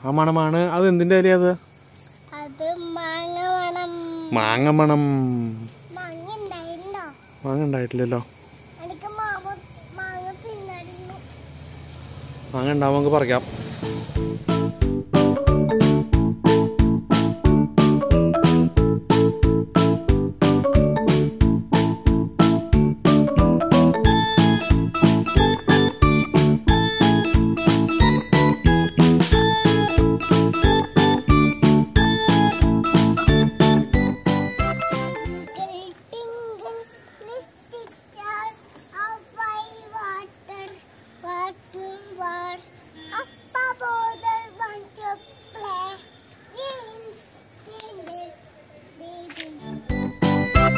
ആ മണമാണ് അത് എന്തിൻ്റെ ഇലയാ അത് അത് മാങ്ങ വേണം മാങ്ങ മണം മാങ്ങ ഉണ്ടായിരുന്നോ മാങ്ങ ഉണ്ടായിട്ടില്ലല്ലോ എനിക്ക് മാമ മാങ്ങ തിന്നായിരുന്നു മാങ്ങ ഉണ്ടാവും നമുക്ക് പറിക്കാം Tinkle, tinkle, little star of white water, water, water. Up above the want to play games, jingle, jingle.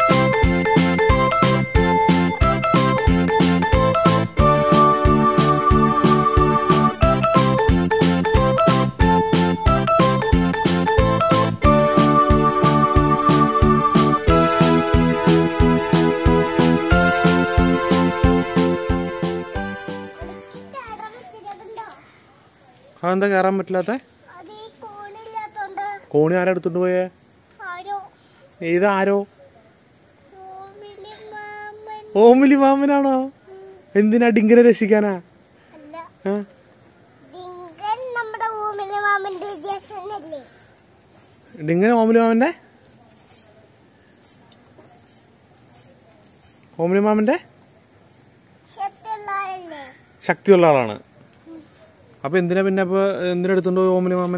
എനിക്ക് കയറാൻ പറ്റുന്നുണ്ടോ? അതെന്താ കയറാൻ പറ്റില്ലാത്ത അത് ഈ കോണില്ലാത്തോണ്ട് കോണി ആരാ എടുത്തോണ്ട് പോയേ ആരോ ഇതാരോ റൂമില് മാമൻ ഓമിലി മാമനാണോ എന്തിനാ ഡിങ്കിനെ രക്ഷിക്കാനാ അല്ല ആ? ഡിങ്കൻ നമ്മുടെ റൂമിലെ മാമന്റെ ജേസനല്ലേ ഡിങ്കിനെ ഓമിലി മാമന്റെ ഓമിലി മാമന്റെ ശക്തിയുള്ള ആളല്ലേ ശക്തിയുള്ള ആളാണ് അപ്പൊ എന്തിനാ പിന്നെ അപ്പൊ എന്തിനാ എടുത്തോണ്ട് പോയി ഓമിലി മാമൻ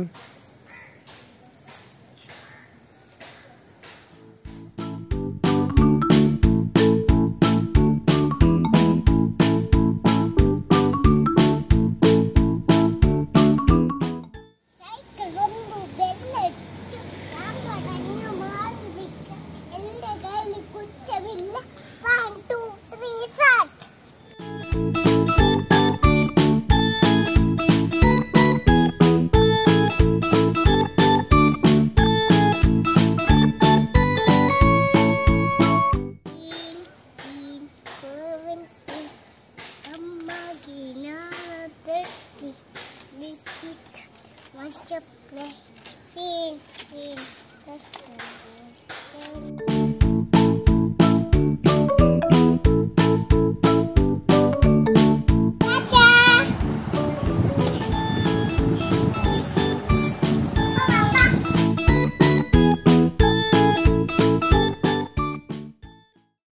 സൈക്കിൾ വന്നു ബെല്ലടിച്ചു ഞാൻ പറഞ്ഞു മാറി നിൽക്ക എന്റെ കയ്യിൽ കുറ്റമില്ല വൺ ടു ത്രീ സാറ്റ് Let's play.